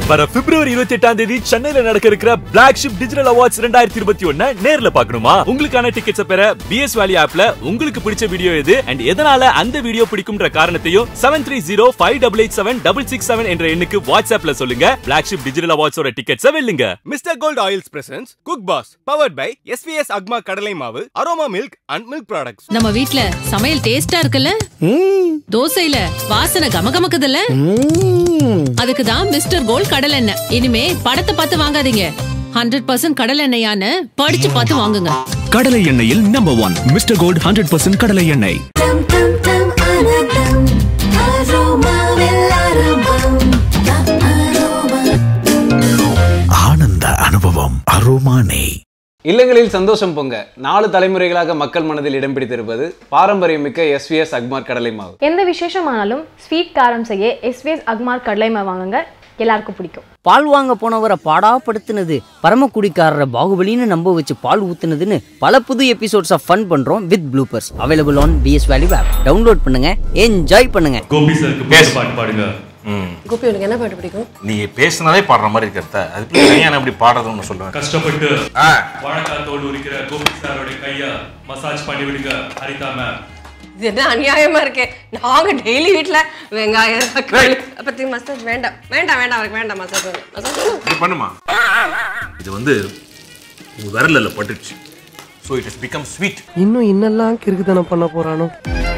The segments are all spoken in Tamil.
வர பிப்ரவரி இருபத்தி எட்டாம் தேதி சென்னையில நடக்க இருக்கிற பிளாக் ஷிப் டிஜிட்டல் அவார்ட்ஸ் ரெண்டாயிரத்தி இருபத்தி ஒன்னு நேர்ல பார்க்கணுமா உங்களுக்கான டிக்கெட்ஸ் பெற பிஎஸ் வேலி ஆப்ல உங்களுக்கு பிடிச்ச வீடியோ எது அண்ட் எதனால அந்த வீடியோ பிடிக்கும்ன்ற காரணத்தையும் seven three zero five double eight seven double six seven என்ற எண்ணுக்கு வாட்ஸ்அப்ல சொல்லுங்க பிளாக் ஷிப் டிஜிட்டல் அவார்ட்ஸோட டிக்கெட்ஸை வெல்லுங்க mister gold oils presents cook boss powered by SVS அக்மா கடலை மாவு aroma milk and milk products நம்ம வீட்ல சமையல் டேஸ்டா இருக்குல்ல தோசையில வாசனை கமகமக்குதுல்ல அதுக்கு தான் மிஸ்டர் கோல்ட் கடலை எண்ணெய் இனிமே படத்தை பார்த்து வாங்காதீங்க ஹண்ட்ரட் பர்சன்ட் கடலை எண்ணெயான்னு படிச்சு பார்த்து வாங்குங்க கடலை எண்ணெயில் number one mister gold hundred percent கடலை எண்ணெய் Dum dum dum anadum aroma villarabam aroma ஆனந்த அனுபவம் அரோமானே இல்லங்களில் சந்தோஷம் பொங்க நாலு தலைமுறைகளாக மக்கள் மனதில் இடம் பிடித்திருப்பது பாரம்பரியமிக்க எஸ்விஎஸ் அக்மார் கடலை மாவு எந்த விசேஷமானாலும் ஸ்வீட் காரம் செய்ய எஸ்விஎஸ் அக்மார் கடலை மாவு வாங்குங்க எல்லாருக்கும் பிடிக்கும் பால் வாங்க போனவரை பாடாப்படுத்தினது பரமக்குடிக்காரரை பாகுபலின்னு நம்ப வச்சு பால் ஊத்துனதுன்னு பல புது எபிசோட்ஸ் ஆஃப் ஃபன் பண்றோம் with bloopers available on BS value app download பண்ணுங்க என்ஜாய் பண்ணுங்க கோபி சருக்கு பேச பாட்டு பாடுங்க கோபி உனக்கு என்ன பாட்டு பிடிக்கும் நீ பேசினாலே பாடுற மாதிரி இருக்கிறத அதுக்கு தனியா நான் இப்படி பாடுறதுன்னு சொல்லுவேன் கஷ்டப்பட்டு ஆ. வாழைக்காத்தோடு உரிக்கிற கோபி சாரோட கைய மசாஜ் பண்ணி விடுங்க ஹரிதா மேம் இது என்ன அநியாயமா இருக்கே நாங்க டெய்லி வீட்ல வெங்காயம் தக்காளி பத்தி மசாஜ் வேண்டாம் வேண்டாம் வேண்டாம் அவருக்கு வேண்டாம் மசாஜ் மசாஜ் இது பண்ணுமா இது வந்து உங்க விரல்ல பட்டுச்சு so it is become sweet இன்னும் இன்னெல்லாம் கிறுக்குத்தனம் பண்ண போறானோ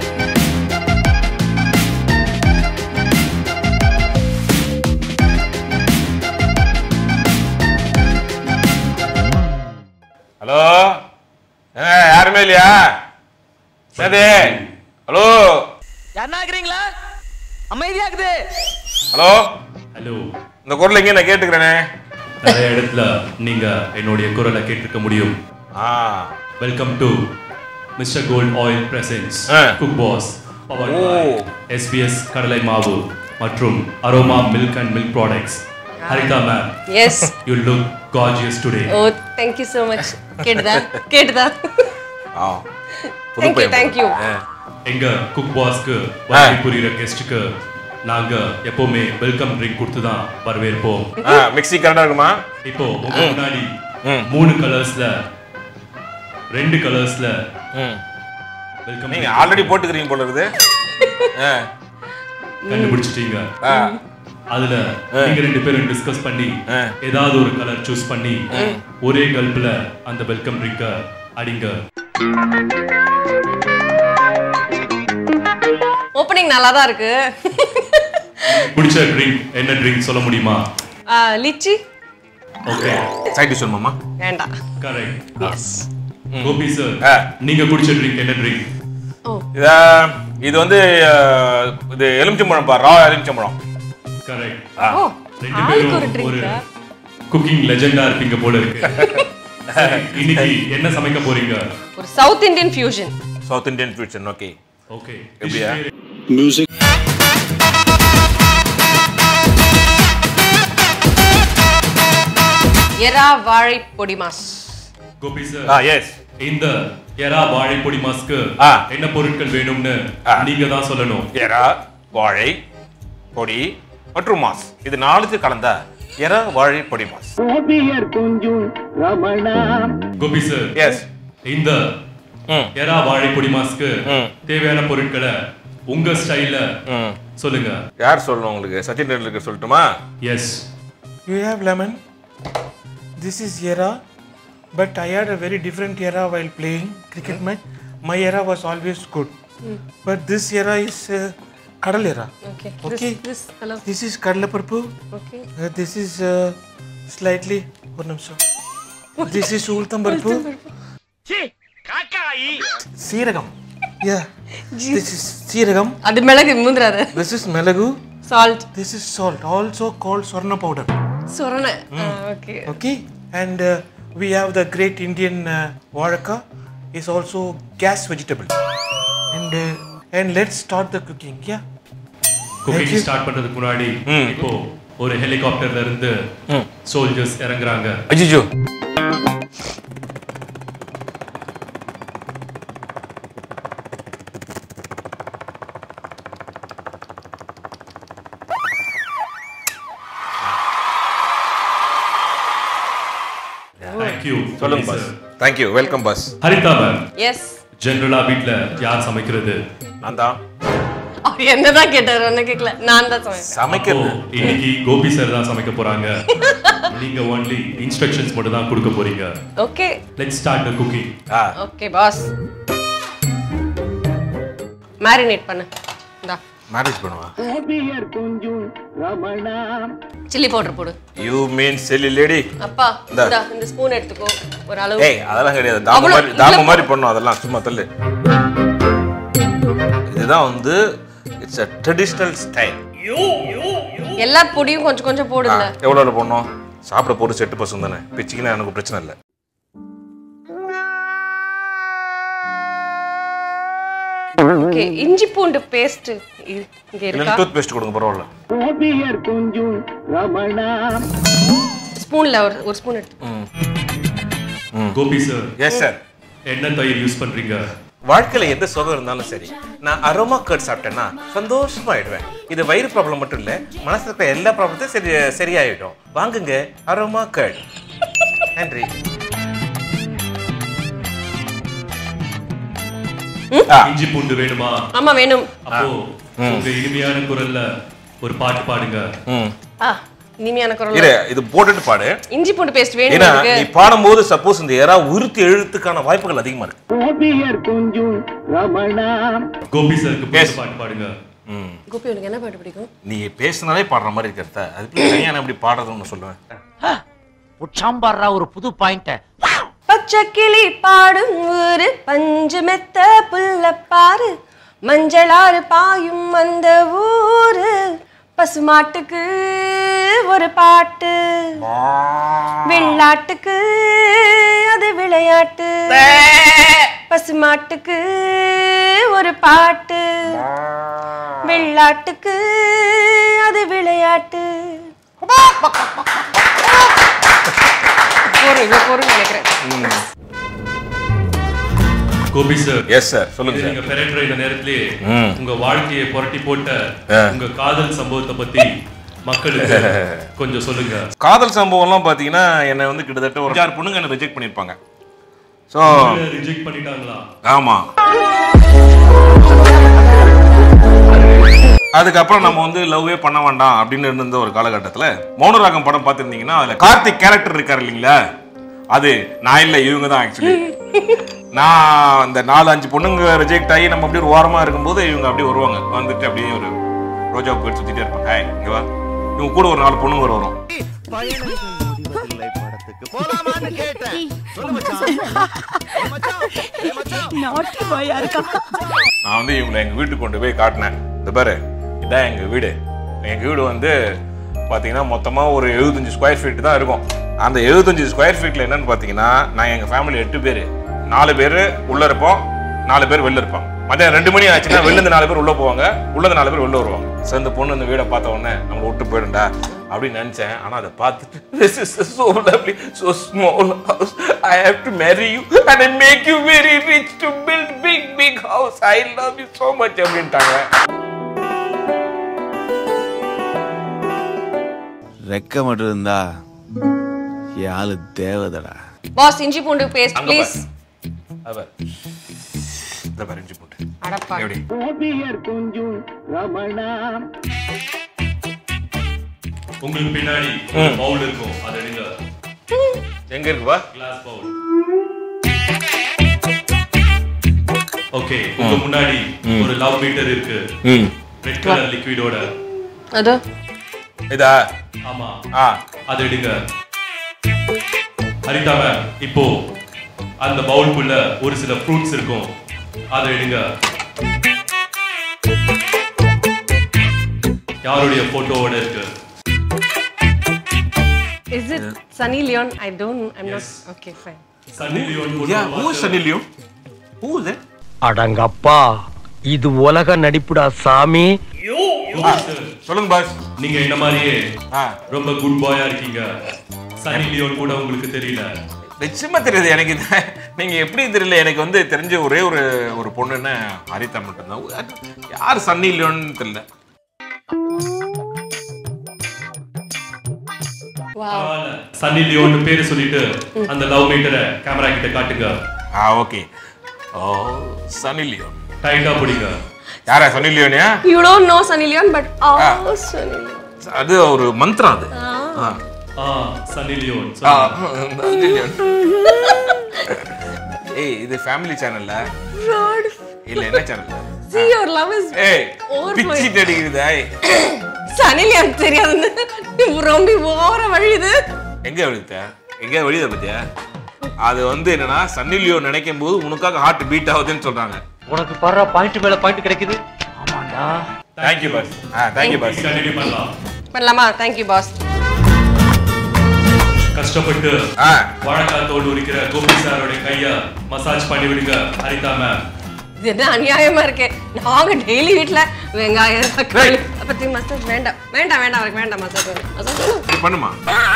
ஹலோ என்ன யாருமே இல்லையா சரி ஹலோ யாருனாக்குறீங்களா அமைதியா இருக்குது ஹலோ ஹலோ இந்த குரல் எங்கே நான் கேட்டுக்கிறேனே நிறைய இடத்துல நீங்க என்னுடைய குரலை கேட்டிருக்க முடியும் ஆ welcome to mister gold oil presents ஆ. குக் பாஸ் பவர் ஓ. எஸ்பிஎஸ் கடலை மாவு மற்றும் aroma milk and milk products Haritha ma'am yes you look gorgeous today oh thank you so much கேட்டுதா கேட்டுதா ஆ Thank you, thank you. எங்க குக் பாஸ்க்கு வருகை புரியுற கெஸ்ட்டுக்கு நாங்க எப்பவுமே வெல்கம் ட்ரிங்க் கொடுத்து தான் வரவேற்போம் ஆ மிக்ஸி கரெக்டாக இருக்குமா இப்போ உங்க முன்னாடி ம். மூணு கலர்ஸ்ல ரெண்டு கலர்ஸ்ல ம் வெல்கம் நீங்க ஆல்ரெடி போட்டுக்கிறீங்க போல இருக்குது ஆ கண்டுபிடிச்சிட்டீங்க ஆ அதுல நீங்க ரெண்டு பேரும் டிஸ்கஸ் பண்ணி ஆ. ஏதாவது ஒரு கலர் சூஸ் பண்ணி ஒரே கல்ப்ல அந்த வெல்கம் ட்ரிங்க அடிங்க ஓப்பனிங் நல்லா தான் இருக்கு பிடிச்ச ட்ரிங்க் என்ன ட்ரிங்க் சொல்ல முடியுமா ஆ, லிச்சி ஓகே சைட் டிஷ் வேணுமாம்மா வேண்டாம் கரெக்ட் எஸ் கோபி சார் ஆ. நீங்க குடிச்ச ட்ரிங்க் என்ன ட்ரிங்க் இதா இது வந்து அஹ், இது எலுமிச்சம்பழம் பா ரா எலுமிச்சம்பழம் கரெக்ட் ஓ ரெண்டு ஆளுக்கு ஒரு பேரும் ஒரு ட்ரிங்க் குக்கிங் லெஜெண்டா இருப்பீங்க போல இருக்கு சரி, இன்னைக்கு என்ன சமைக்க போறீங்க ஒரு south Indian fusion south Indian fusion okay okay எப்படியா? எறா வாழை பொடி மாஸ் கோபி ஆ சார் எஸ் இந்த எறா வாழைப்பொடி மாஸ்க்கு ஆ. என்ன பொருட்கள் வேணும்னு ஆ. நீங்க தான் சொல்லணும் எறா வாழை பொடி மற்றும் மாஸ் இது நாலுத்து கலந்த எறா வாழை பொடி மாஸ் கோபி சார் எஸ் இந்த ம் எறா வாழைப்பொடி மாஸ்க்கு ம். தேவையான பொருட்களை உங்க ஸ்டைல்ல ம் சொல்லுங்க யார் சொல்லணும் உங்களுக்கு சச்சின் டெண்டுல்கர் சொல்லட்டுமா yes You have lemon. This is era, but I had a very different era while playing cricket match. My era was always good, but this era is uh, kadal era. Okay Okay. This hello This is kadala parpu. Okay Uh, this is uh, slightly one நிமிஷம். This is ultam parpu. சீரகம். Yeah. This is சீரகம். அது மிளகு முந்திராத This is melagu. Salt This is salt, also called sorna powder. சொரண okay Okay, and uh, we have the great Indian uh, waraka is also gas vegetable. And uh, and let's start the cooking. Yeah. Cooking you. Start பண்றதுக்கு முன்னாடி ம். இப்போ ஒரு ஹெலிகாப்டர்ல இருந்து சோல்ஜர்ஸ் இறங்குறாங்க அஜிஜோ தேங்க்யூ சொல்லுங்க boss thank you welcome boss Haritha ma'am yes ஜெனரலா வீட்ல யார் சமைக்கிறது நான் தான் அவர் என்னதான் கேட்டாரு ஒண்ணு கேட்கல நான் தான் சொன்னேன் சமைக்கிறது அப்போ, இன்னைக்கு கோபி சார் தான் சமைக்க போறாங்க நீங்க ஒன்லி இன்ஸ்ட்ரக்ஷன்ஸ் மட்டும் தான் கொடுக்க போறீங்க okay let's start the cooking ஆ ஓகே பாஸ் மேரினேட் பண்ணு இந்தா மேரேஜ் பண்ணுவா சில்லி பவுடர் போடு யூ மீன் செல்லி லேடி அப்பா இந்தா. இந்தா இந்த ஸ்பூன் எடுத்துக்கோ ஒரு அளவு ஏய் அதெல்லாம் கிடையாது தாம அவ்வளவு- மாதிரி தாம மாதிரி பண்ணும் அதெல்லாம் சும்மா தள்ளு இதுதான் வந்து இட்ஸ் அ ட்ரெடிஷ்னல் ஸ்டைல் எல்லா பொடியும் கொஞ்சம் கொஞ்சம் போடுங்க எவ்வளோ பண்ணோம் சாப்பிட போட்டு செட்டு பசங்க தானே பிச்சிக்கினா எனக்கு பிரச்சனை இல்லை ஓகே இஞ்சி பூண்டு பேஸ்ட் இங்க இல்லைன்னா இருக்கா டூத் பேஸ்ட் கொடுங்க பரவாயில்ல ஸ்பூன்ல ஒரு ஒரு ஸ்பூன் எடுத்து கோபி சார் எஸ் சார் என்ன தயிர் யூஸ் பண்றீங்க வாழ்க்கையில எந்த சுகம் இருந்தாலும் சரி நான் அரோமா கர்ட் சாப்பிட்டேன்னா சந்தோஷமாயிடுவேன் இது வயிறு ப்ராப்ளம் மட்டும் இல்ல மனசுல இருக்கிற எல்லா ப்ராப்ளத்தையும் சரி சரியாயிடும் வாங்குங்க அரோமா கர்ட் நன்றி இஞ்சி பூண்டு வேணுமா ஆமா வேணும் அப்போ உங்க இனிமையான குரல்ல ஒரு பாட்டு பாடுங்க ம் ஆ இனிமையான குரல் இரு இது போட்டுட்டு பாடு இஞ்சி பூண்டு பேஸ்ட் வேணும் ஏன்னா எனக்கு நீ பாடும்போது சப்போஸ் இந்த யாரா உருத்தி எழுத்துக்கான வாய்ப்புகள் அதிகமா இருக்கு கோபி சாருக்கு பிடிச்ச பாட்டு பாடுங்க ம் கோபி உனக்கு என்ன பாட்டு பிடிக்கும் நீ பேசினாலே பாடுற மாதிரி இருக்கிறத அதுக்கு தனியா நான் எப்படி பாடுறதுன்னு சொல்லுவேன் உச்சாம்பாடுறா ஒரு புது பாயிண்ட பச்சை கிளி பாடும் ஊரு பஞ்சு மெத்த புல்ல பாரு மஞ்சளாறு பாயும் அந்த ஊரு பசுமாட்டுக்கு ஒரு பாட்டு வெள்ளாட்டுக்கு அது விளையாட்டு பசுமாட்டுக்கு ஒரு பாட்டு வெள்ளாட்டுக்கு அது விளையாட்டு போறோம் இவ்வளவு போறோம் நினைக்கிறேன் கோபி சார் எஸ் சார் சொல்லுங்க நீங்க பெரட்டுற இந்த நேரத்திலேயே ம். உங்க வாழ்க்கையை புரட்டி போட்ட ஆ. உங்க காதல் சம்பவத்தை பத்தி மக்களுக்கு கொஞ்சம் சொல்லுங்க காதல் சம்பவம்லாம் பார்த்தீங்கன்னா என்னை வந்து கிட்டத்தட்ட ஒரு ஆறு பொண்ணுங்க என்ன ரிஜெக்ட் பண்ணியிருப்பாங்க ஸோ ரிஜெக்ட் பண்ணிட்டாங்களா ஆமாம் அதுக்கப்புறம் நம்ம வந்து லவ்வே பண்ண வேண்டாம் அப்படின்னு இருந்த ஒரு காலகட்டத்தில் மௌனராகம் படம் பார்த்துருந்தீங்கன்னா அதில் கார்த்திக் கேரக்டர் இருக்காரு இல்லைங்களா அது நான் இல்லை இவங்க தான் ஆக்சுவலி நான் அந்த நாலு அஞ்சு பொண்ணுங்க ரிஜெக்ட் ஆகி நம்ம அப்படியே ஒரு ஓரமாக இருக்கும்போது இவங்க அப்படியே வருவாங்க வந்துட்டு அப்படியே ஒரு ரோஜா போயிட்டு சுற்றிட்டே இருப்பாங்க ஹாய் இங்கே வா இவங்க கூட ஒரு நாலு பொண்ணுங்க வரும் நான் வந்து இவங்களை எங்க வீட்டுக்கு கொண்டு போய் காட்டினேன் இந்த பாரு இதான் எங்க வீடு எங்க வீடு வந்து பாத்தீங்கன்னா மொத்தமா ஒரு எழுபத்தஞ்சு ஸ்கொயர் ஃபீட் தான் இருக்கும் அந்த எழுபத்தஞ்சு ஸ்கொயர் ஃபீட்ல என்னன்னு பாத்தீங்கன்னா நான் எங்க ஃபேமிலி எட்டு பேர் நாலு பேர் உள்ள இருப்போம் நாலு பேர் வெளில இருப்பாங்க மதியம் ரெண்டு மணி ஆச்சுன்னா வெளில இருந்து நாலு பேர் உள்ள போவாங்க உள்ள இருந்து நாலு பேர் வெளில வருவாங்க ஸோ இந்த பொண்ணு இந்த வீடை பார்த்த உடனே நம்மளை விட்டு போயிடும்டா அப்படின்னு நினைச்சேன் ஆனா அதை பார்த்துட்டு this is so lovely so small house I have to marry you and I make you very rich to build big big house I love you so much அப்படின்ட்டாங்க ரெக்க மட்டும் இருந்தா யாழு தேவதடா பாஸ் இஞ்சி பூண்டு பேஸ்ட் அங்க ப்ளீஸ் பாரு. அவ இந்த பாரு இஞ்சி போட்டு அடப்பா எப்படி உங்களுக்கு பின்னாடி ம். பவுல் இருக்கும் அதை எடுங்க எங்க இருக்குவா கிளாஸ் பவுல் ஓகே உங்க முன்னாடி ம். ஒரு லவ் மீட்டர் இருக்கு ம் ரெட் கலர் லிக்விடோட அதோ இதா ஆமா ஆ அதை எடுங்க ஹரிதா மேம் இப்போ அந்த பவுலுக்குள்ள ஒரு சில ஃப்ரூட்ஸ் இருக்கும் அதை எடுங்க யாருடைய போட்டோவோட இருக்கு is it Sunny Leone I don't I am not okay fine Sunny Leone Yeah, who is Sunny Leone? Who is that? அடங்கப்பா இது உலக நடிப்புடா சாமி சொல்லுங்க பாஸ் நீங்க என்ன மாதிரியே ஆ ரொம்ப குட் பாயா இருக்கீங்க சன்னி லியோன் கூட உங்களுக்கு தெரியல நிச்சயமா தெரியுது எனக்கு இது நீங்க எப்படி தெரியல எனக்கு வந்து தெரிஞ்ச ஒரே ஒரு ஒரு பொண்ணுன்னு ஹரிதா மட்டும்தான் யார் சன்னி லியோன்னு தெரியல சன்னி லியோன்னு பேரு சொல்லிட்டு அந்த லவ் மீட்டரை கேமரா கிட்ட காட்டுங்க ஆ ஓகே ஓ சனி லியோன் டைட்டா பிடிங்க யாரா சனி லியோனியா you don't know Sunny Leone but ஆ சனி லியோன் அது ஒரு மந்திரம் அது ஆ. ஆ சன்னி லியோன் ஆ, சன்னி லியோன். ஏய் இது ஃபேமிலி சேனல்ல ராட் இல்ல என்ன சேனல்ல see your love is ஏய் overflowing. பிச்சிட்டு அடிக்குதா சனி லியோன் தெரியாதுன்னு ரொம்ப ஓர வழியுது எங்க விழுத்த எங்க வெளியத பத்தியா அது வந்து என்னன்னா சன்னி லியோன் நினைக்கும் போது உனக்காக ஹார்ட் பீட் ஆகுதுன்னு சொல்றாங்க உனக்கு படுற பாயிண்ட் மேல பாயிண்ட் கிடைக்குது ஆமாண்டா தேங்க்யூ பாஸ் ஆ தேங்க்யூ பாஸ் கண்டினியூ பண்ணலாம் பண்ணலாமா தேங்க்யூ பாஸ் கஷ்டப்பட்டு வழக்காத்தோடு இருக்கிற கோபி சாரோட கைய மசாஜ் பண்ணி விடுங்க ஹரிதா மேம் இது என்ன அநியாயமா இருக்கு நாங்க டெய்லி வீட்ல வெங்காயம் தக்காளி பத்தி மசாஜ் வேண்டாம் வேண்டாம் வேண்டாம் அவருக்கு வேண்டாம் மசாஜ் மசாஜ் இது பண்ணுமா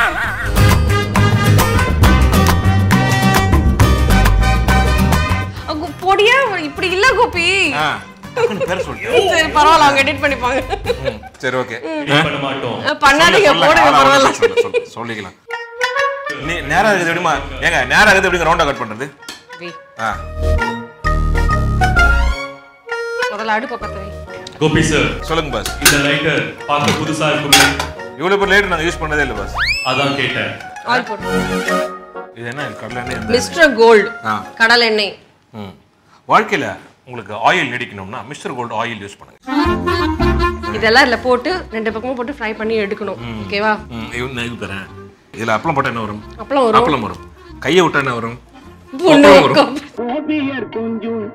பொடியா இப்படி இல்ல கோபி ஆ டக்குனு பேர் சொல்லிட்டு சரி பரவாயில்ல அவங்க எடிட் பண்ணிப்பாங்க சரி ஓகே பண்ண மாட்டோம் பண்ணாதீங்க போடுங்க பரவாயில்ல சொல்லிக்கலாம் நீ நேரா இருக்குது எப்படிமா ஏங்க நேரா இருக்குது எப்படிங்க ரவுண்டா கட் பண்றது வை. ஆ முதல்ல அடுப்பை பத்த வை கோபி சார் சொல்லுங்க பாஸ் இந்த லைட்டர் பார்க்க புதுசா இருக்குமே இவ்வளவு பேர் லைட் நாங்க யூஸ் பண்ணதே இல்ல பாஸ் அதான் கேட்டேன் ஆயில் போட்டு இது என்ன கடலை எண்ணெய் மிஸ்டர் கோல்டு ஆ கடல் எண்ணெய் ம் வாழ்க்கையில உங்களுக்கு ஆயில் நீடிக்கணும்னா மிஸ்டர் கோல்டு ஆயில் யூஸ் பண்ணுங்க இதெல்லாம் இதுல போட்டு ரெண்டு பக்கமும் போட்டு ஃப்ரை பண்ணி எடுக்கணும் ஓகேவா ம் இது நான் இது தரேன் இதுல அப்பளம் போட்டா என்ன வரும் அப்பளம் வரும். அப்பளம் வரும் கையை விட்டா என்ன வரும் புண்ணு அப்பளம் வரும் வரும்.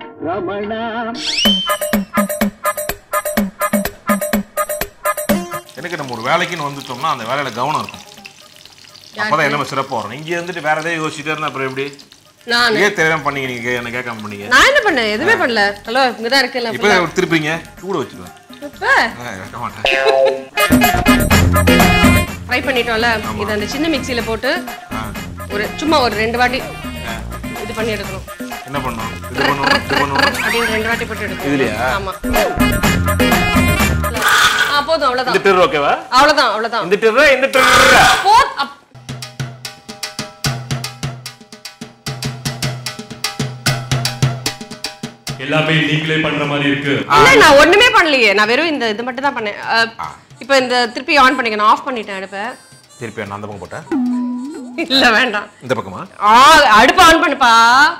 எனக்கு நம்ம ஒரு வேலைக்குன்னு வந்துட்டோம்னா அந்த வேலையில கவனம் இருக்கும் அப்பதான் எல்லாமே சிறப்பா வரும் இங்க இருந்துட்டு வேற எதையும் யோசிச்சுட்டே இருந்தா அப்புறம் எப்படி நானு ஏன் தெரியாம பண்ணீங்க நீங்க என்ன கேட்காம பண்ணீங்க நான் என்ன பண்ணேன் எதுவுமே பண்ணல ஹலோ இங்கதான் இருக்குல்ல இப்ப திருப்பீங்க சூட வச்சுக்குவேன் இப்ப ஆ, வைக்க மாட்டேன் ஃப்ரை பண்ணிட்டோம்ல இது அந்த சின்ன மிக்ஸில போட்டு ஒரு சும்மா ஒரு ரெண்டு வாட்டி இது பண்ணி எடுக்கணும் என்ன பண்ணணும் இது பண்ணணும் இது பண்ணணும் அப்படின்னு ரெண்டு வாட்டி போட்டு எடுக்கணும் இதுலயா? ஆமா ஆ போதும் இந்த அவ்வளவுதான் டிர் ஓகேவா அவ்வளவுதான் அவ்வளவுதான் இந்த டிர் இந்த டிர் போ அப்- எல்லாமே நீங்களே பண்ற மாதிரி இருக்கு இல்ல நான் ஒண்ணுமே பண்ணலையே நான் வெறும் இந்த இது மட்டும் தான் பண்ணேன் அஹ், இப்போ இந்த திருப்பி ஆன் பண்ணிக்க நான் ஆஃப் பண்ணிட்டேன் அடுப்பை திருப்பி நான் அந்த பக்கம் போட்டேன் இல்ல வேண்டாம் இந்த பக்கமா ஆ அடுப்பை ஆன் பண்ணுப்பா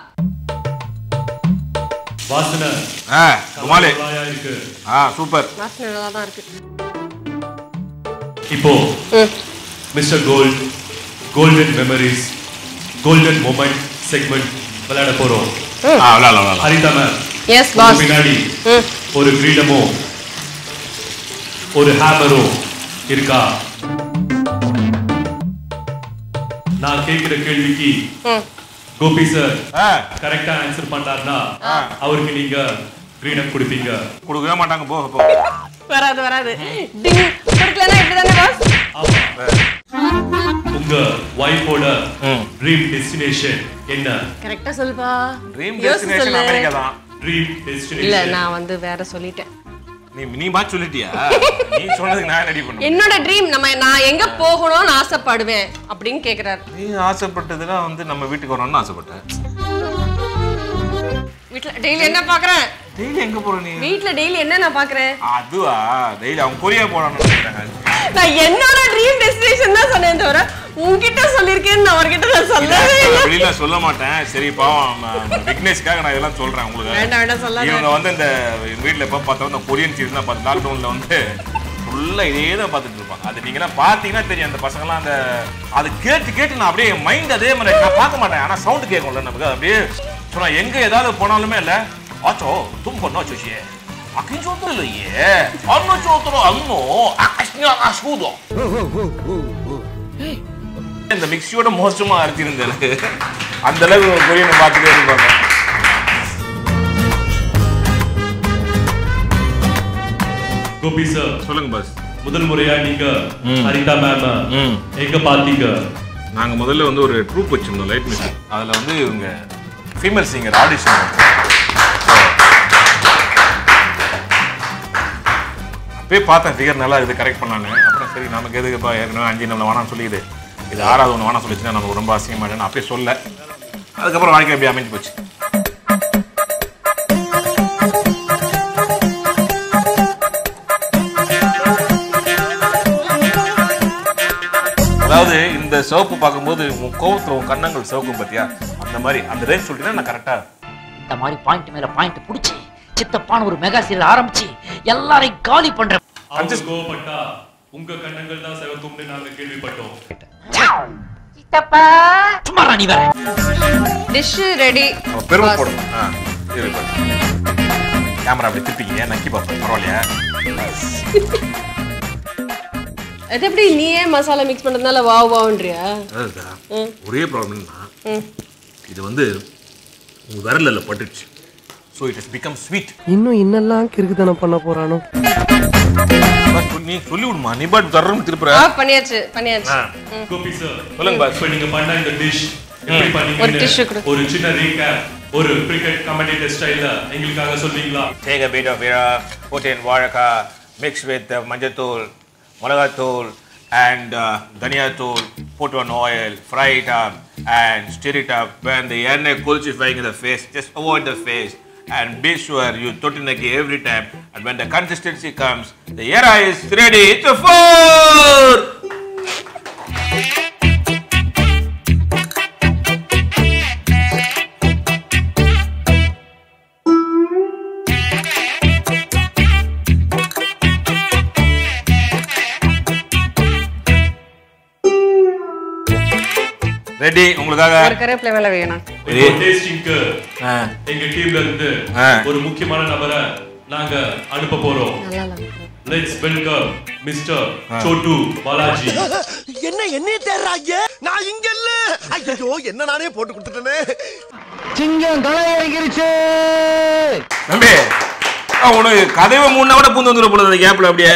வாசனை ஆ குமாலே குழாயா இருக்கு ஆ சூப்பர் வாசனை நல்லா தான் இருக்கு இப்போ mister gold golden memories golden moment segment விளையாட போறோம் ஆ விளாட விளாட ஹரிதா மேம் எஸ் பாஸ் பின்னாடி ஒரு கிரீடமோ ஒரு ஹேமரோ இருக்கா நான் கேக்குற கேள்விக்கு கோபி சார் கரெக்டா ஆன்சர் பண்ணாருன்னா அவருக்கு நீங்க கிரீடம் கொடுப்பீங்க கொடுக்கவே மாட்டாங்க போ போ வராது வராது டிங் கொடுக்கலன்னா இப்படிதானே பாஸ் உங்க ஒய்ஃபோட ட்ரீம் டெஸ்டினேஷன் என்ன கரெக்டா சொல்லுப்பா ட்ரீம் யோசிச்சு டெஸ்டினேஷன் சொல்லு. அமெரிக்கா தான் ட்ரீம் இல்ல டெஸ்டினேஷன் நான் வந்து வேற சொல்லிட்டேன் நீ நீ மாத்தி சொல்லிட்டியா நீ சொன்னதுக்கு நான் ரெடி பண்ணுவேன் என்னோட ட்ரீம் நம்ம நான் எங்க போகணும்னு ஆசைப்படுவேன் அப்படின்னு கேக்குறாரு நீ ஆசைப்பட்டதுலாம் வந்து நம்ம வீட்டுக்கு வரணும்னு ஆசைப்பட்டேன் வீட்ல டெய்லி என்ன பாக்குறேன் டெய்லி எங்க போற நீ வீட்ல டெய்லி என்ன நான் பாக்குறேன் அதுவா டெய்லி அவங்க கொரியா போறான்னு நினைக்கிறாங்க நான் என்னோட ட்ரீம் டெஸ்டினேஷன் தான் சொன்னேன் தவிர உன்கிட்ட சொல்லிருக்கேன்னு நான் அவர்கிட்ட நான் சொல்லவே இல்லை வெளியில சொல்ல மாட்டேன் சரி பாவம் ம- விக்னேஷ்காக நான் இதெல்லாம் சொல்றேன் உங்களுக்கு வேண்டாம் வேண்டாம் சொல்லாத இவங்க வந்து இந்த வீட்ல எப்ப பார்த்தாலும் இந்த கொரியன் சீரிஸ் தான் பார்த்து லாக்டவுன்ல வந்து ஃபுல்லா இதே தான் பார்த்துட்டு இருப்பாங்க அது நீங்களாம் பார்த்தீங்கன்னா தெரியும் அந்த பசங்கலாம் அந்த அது கேட்டு கேட்டு நான் அப்படியே மைண்ட் அதே மாதிரி நான் பார்க்க மாட்டேன் ஆனா சவுண்ட் கேட்கும்ல நமக்கு அப்படியே சொன்னா எங்க ஏதாவது போனாலுமே இல்ல ஆச்சோ தும் பண்ணா சோஷி அக்கின் சோத்தரம் இல்லையே அண்ணோ சோத்தரம் அண்ணோ அஷ்ணியா அஷ்கூதம் இந்த மிக்ஸியோட மோசமா அரைச்சிருந்தேன் எனக்கு அந்த அளவுக்கு கொரியனை பார்த்துட்டே இருப்பாங்க கோபி சார் சொல்லுங்க பாஸ் முதல் முறையா நீங்க ம். ஹரிதா மேம் ம். எங்க பாத்தீங்க நாங்க முதல்ல வந்து ஒரு ட்ரூப் வச்சிருந்தோம் லைட் மியூசிக் அதுல வந்து இவங்க ஃபீமேல் சிங்கர் ஆடிஷன் அப்பயே பார்த்தேன் ஃபிகர் நல்லா இருக்குது கரெக்ட் பண்ணலான்னு அப்புறம் சரி நமக்கு எதுக்குப்பா ஏற்கனவே அஞ்சு நம்ம வேணாம்னு சொல்லிடு இது ஆறாவது ஒன்று வேணாம் சொல்லிச்சுன்னா நமக்கு ரொம்ப அசிங்கமாயிடும் நான் அப்பயே சொல்ல அதுக்கப்புறம் வாழ்க்கை அப்படி அமைஞ்சு போச்சு அதாவது இந்த சிவப்பு பார்க்கும்போது உன் கோவத்துல உன் கண்ணங்கள் சிவக்கும் பாத்தியா அந்த மாதிரி அந்த ரேஞ்ச் சொல்லிட்டீங்கன்னா நான் கரெக்டா இந்த மாதிரி பாயிண்ட் மேல பாயிண்ட் புடிச்சு சித்தப்பான ஒரு மெகா சீரியல் ஆரம்பிச்சு எல்லாரையும் காலி பண்ற அவங்க கோவப்பட்டா உங்க கண்ணங்கள் தான் சிவக்கும்னு நாங்க கேள்விப்பட்டோம் சித்தப்பா சும்மா நீ வேற டிஷ் ரெடி நம்ம பெருமை போடணும் ஆ இரு கேமரா அப்படி திருப்பிக்கிங்க நக்கி பார்ப்போம் பரவாயில்லையா அது எப்படி நீயே மசாலா மிக்ஸ் பண்றதுனால வாவ் வாவ்ன்றியா அதாவதுக்கா, ம். ஒரே ப்ராப்ளம்னா ம். இது வந்து உங்க விரல்ல பட்டுடுச்சு so it is become sweet இன்னும் என்னெல்லாம் கிறுக்குத்தனம் பண்ண போறானோ நீ சொல்லி விடுமா நீ பாட்டு தர்றன்னு திருப்புற ஆ பண்ணியாச்சு பண்ணியாச்சு ஆ. ம். கோபி சார் சொல்லுங்க பாஸ். இப்ப நீங்க பண்ண இந்த டிஷ் எப்படி ஒரு பண்ணீங்கன்னு dish கொடு. ஒரு சின்ன ரீகேப் ஒரு கிரிக்கெட் கமெண்டேட்டர் ஸ்டைல்ல எங்களுக்காக சொல்வீங்களா Take a bit of ira, put in varaka, mix with uh, manjatul, mulagatul, and uh, dhania tool, put on oil, fry it up, and stir it up. When the enne kulchifying in the face, just avoid the face. And be sure you totinaki every time. And when the consistency comes, the era is ready. It's a four! Ready உங்களுக்காக ஒரு கருவேப்பிலை வேலை வேணும் ரெடி டேஸ்டிங்க்கு எங்க டீம்ல இருந்து ஆ. ஒரு முக்கியமான நபரை நாங்க அனுப்ப போறோம் லெட்ஸ் வெல்கம் மிஸ்டர் சோட்டு பாலாஜி என்ன என்னைய தேடுறாங்க நான் இங்க இல்ல ஐயோ என்ன நானே போட்டு கொடுத்துட்டேனே சிங்கம் களை இறங்கிருச்சு தம்பி ஆ, உனக்கு கதவை மூணு கூட பூந்து வந்துடும் போல அந்த கேப்ல அப்படியே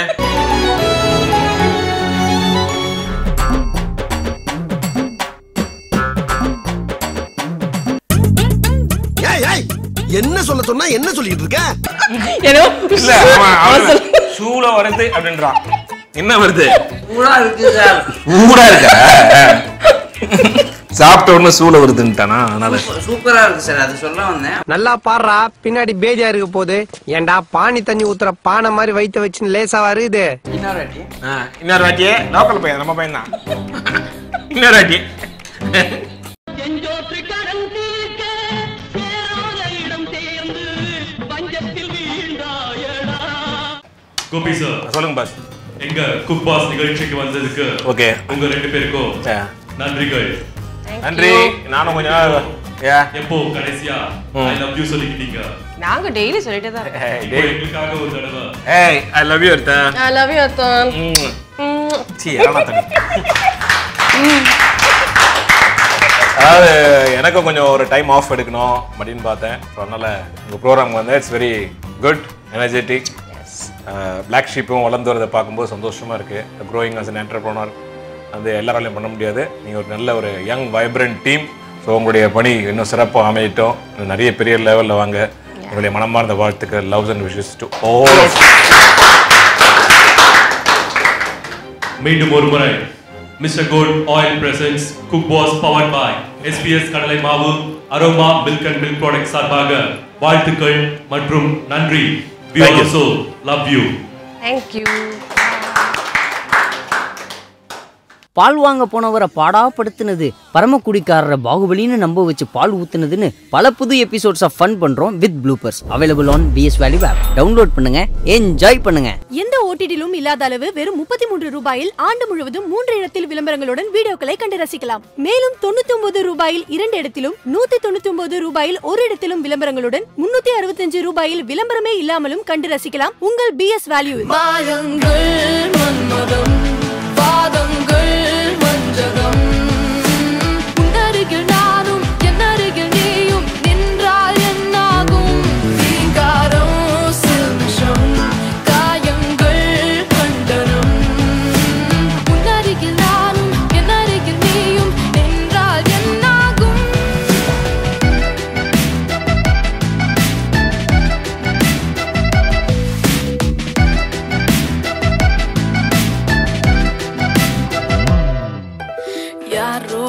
ஏய் ஏய் என்ன சொல்ல சொன்னா என்ன சொல்லிட்டு இருக்க ஏதோ இல்ல அவன் அவன் ஷூல வருது அப்படின்றான் என்ன வருது சூடா இருக்கு சார் சூடா இருக்க சாப்பிட்ட உடனே சூல வருதுன்ட்டானா அதனால சூப்பரா இருக்கு சார் அது சொல்ல வந்தேன் நல்லா பாடுறா பின்னாடி பேஜா இருக்க போகுது ஏன்டா பானி தண்ணி ஊத்துற பானை மாதிரி வயித்த வச்சுன்னு லேசா வருது இன்னொரு வாட்டி ஆ, இன்னொரு வாட்டியே லோக்கல் பையன் நம்ம பையன் தான் இன்னொரு வாட்டி கோபி சார் சொல்லுங்க பாஸ் எங்க குக் பாஸ் நிகழ்ச்சிக்கு வந்ததுக்கு ஓகே உங்க ரெண்டு பேருக்கும் நன்றிகள் நன்றி நானும் கொஞ்ச நாள் ஏ எப்போ கடைசியா ஐ லவ் யூ சொல்லிக்கிட்டீங்க நாங்க டெய்லி சொல்லிட்டே தான் இப்போ எங்களுக்காக ஒரு தடவை ஏய் ஐ லவ் யூ அர்த்தா ஐ லவ் யூ அத்தான் சி யாரா தண்ணி அதாவது எனக்கும் கொஞ்சம் ஒரு டைம் ஆஃப் எடுக்கணும் அப்படின்னு பார்த்தேன் ஸோ அதனால் உங்கள் ப்ரோக்ராம் வந்து it's very good energetic black ஷீப்பும் வளர்ந்து வரதை பார்க்கும்போது சந்தோஷமாக இருக்குது க்ரோயிங் அஸ் அன் என்டர்ப்ரோனர் அது எல்லாராலையும் பண்ண முடியாது நீங்கள் ஒரு நல்ல ஒரு யங் வைப்ரண்ட் டீம் ஸோ உங்களுடைய பணி இன்னும் சிறப்பாக அமையட்டும் இன்னும் நிறைய பெரிய லெவலில் வாங்க உங்களுடைய மனமார்ந்த வாழ்த்துக்கள் loves and wishes to all மீண்டும் ஒரு முறை mister gold oil presents cook boss powered by SPS கடலை மாவு aroma milk and milk product சார்பாக வாழ்த்துக்கள் மற்றும் நன்றி we Thank you. also love you thank you பால் வாங்க போனவரை பாடாப்படுத்தினது பரமக்குடிக்காரரை பாகுபலின்னு நம்ப வச்சு பால் ஊத்துனதுன்னு பல புது எபிசோட்ஸ் ஆஃப் ஃபன் பண்றோம் with bloopers available on BS value app download பண்ணுங்க என்ஜாய் பண்ணுங்க எந்த ஓடிடிலும் இல்லாத அளவு வெறும் முப்பத்தி மூன்று ரூபாயில் ஆண்டு முழுவதும் மூன்று இடத்தில் விளம்பரங்களுடன் வீடியோக்களை கண்டு ரசிக்கலாம் மேலும் தொண்ணூத்தி ஒன்பது ரூபாயில் இரண்டு இடத்திலும் நூத்தி தொண்ணூத்தி ஒன்பது ரூபாயில் ஒரு இடத்திலும் விளம்பரங்களுடன் முன்னூத்தி அறுபத்தஞ்சு ரூபாயில் விளம்பரமே இல்லாமலும் கண்டு ரசிக்கலாம் உங்கள் பிஎஸ் வேல்யூ மன்மதம் பாதங்கள் வஞ்சகம் உன்னருகில் நானும் என்னருகில் நீயும் நின்றால் என்னாகும் ரீங்காரம் சில்மிஷம் காயங்கள் கண்டனம் உன்னருகில் நானும் என்னருகில் நீயும் நின்றால் என்னாகும்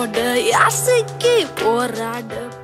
உன்னோட ஆசைக்கு போராட